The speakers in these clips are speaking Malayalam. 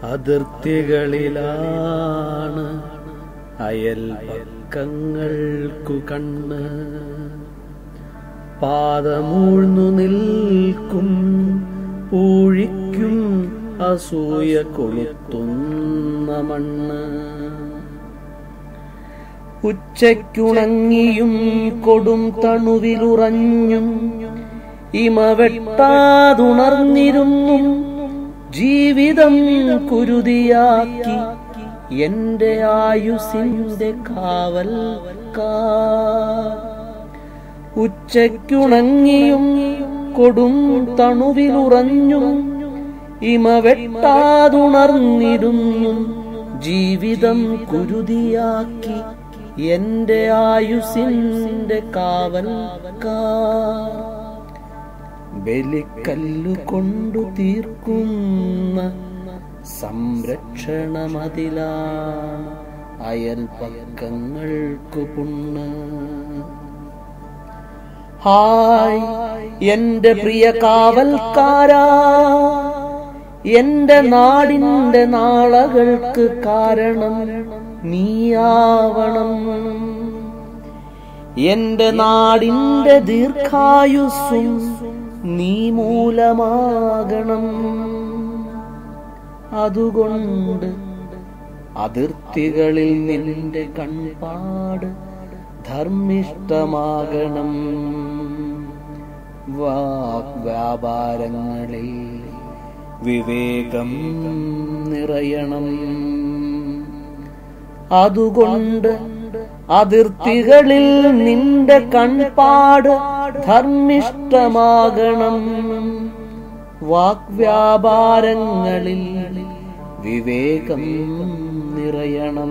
അതിർത്തികളിലാണ് അയൽ പക്കങ്ങൾക്കു കണ്ണ് പാദമൂഴ്ന്നു നിൽക്കും പൂഴിക്കും അസൂയ കൊളുത്തുന്ന മണ്ണ് ഉച്ചയ്ക്കുണങ്ങിയും കൊടും തണുവിലുറഞ്ഞും ഇമ വെട്ടാതുണർന്നിരുന്നും ജീവിതം കുരുതിയാക്കി എന്റെ ആയുസിന്റെ കാവൽ ഉച്ചയ്ക്കുണങ്ങിയും കൊടും തണുവിലുറഞ്ഞും ഇമ വെട്ടാതുണർന്നിരുന്നും ജീവിതം കുരുതിയാക്കി എന്റെ ആയുസിന്റെ കാവൽ ബലിക്കല്ലു കൊണ്ടു തീർക്കുന്ന സംരക്ഷണമതിലാ അയൽ പക്കങ്ങൾക്കു പുണ്ണ് ഹായ് എന്റെ പ്രിയ കാവൽക്കാരാ എന്റെ നാടിന്റെ നാളകൾക്ക് കാരണം നീയാവണം എന്റെ നാടിന്റെ ദീർഘായുസ്സും നീ മൂലമാകണം അതുകൊണ്ട് അതിർത്തികളിൽ നിന്റെ കൺപാട് ധർമ്മിഷ്ടമാകണം വാഗ്വ്യാപാരങ്ങളിൽ വിവേകം നിറയണം അതുകൊണ്ട് അതിർത്തികളിൽ നിന്റെ കൺപാട് ധർമ്മിഷ്ടമാകണം വാഗ്വ്യാപാരങ്ങളിൽ വിവേകം നിറയണം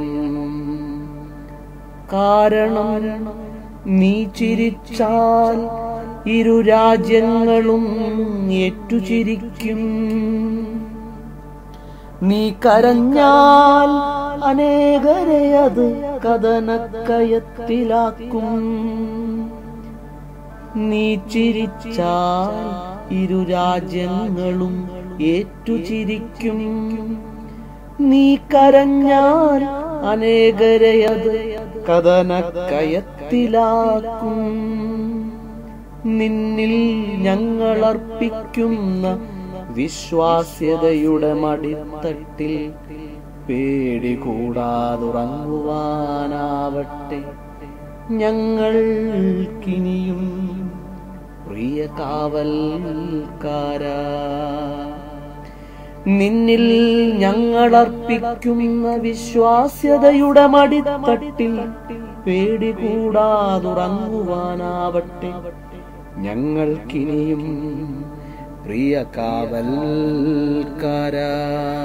കാരണം നീ ചിരിച്ചാൽ ഇരു രാജ്യങ്ങളും ഏറ്റുചിരിക്കും നീ കരഞ്ഞാൽ അനേകരെ അത് കഥനക്കയത്തിലാക്കും നീ ചിരിച്ചാൽ ഇരു രാജ്യങ്ങളും ഏറ്റുചിരിക്കും നീ കരഞ്ഞാൽ അനേകരെ അത് കഥനക്കയത്തിലാക്കും നിന്നിൽ ഞങ്ങൾ അർപ്പിക്കുന്ന വിശ്വാസ്യതയുടെ മടിത്തട്ടിൽ പേടി കൂടാതുറങ്ങുവാനാവട്ടെ ഞങ്ങൾക്കിനിയും പ്രിയ കാവൽക്കാരാ നിന്നിൽ ഞങ്ങൾ അർപ്പിക്കുന്ന വിശ്വാസ്യതയുടെ മടിത്തട്ടിൽ പേടി കൂടാതുറങ്ങുവാനാവട്ടെ ഞങ്ങൾക്കിനിയും പ്രിയ കാവൽക്കാരാ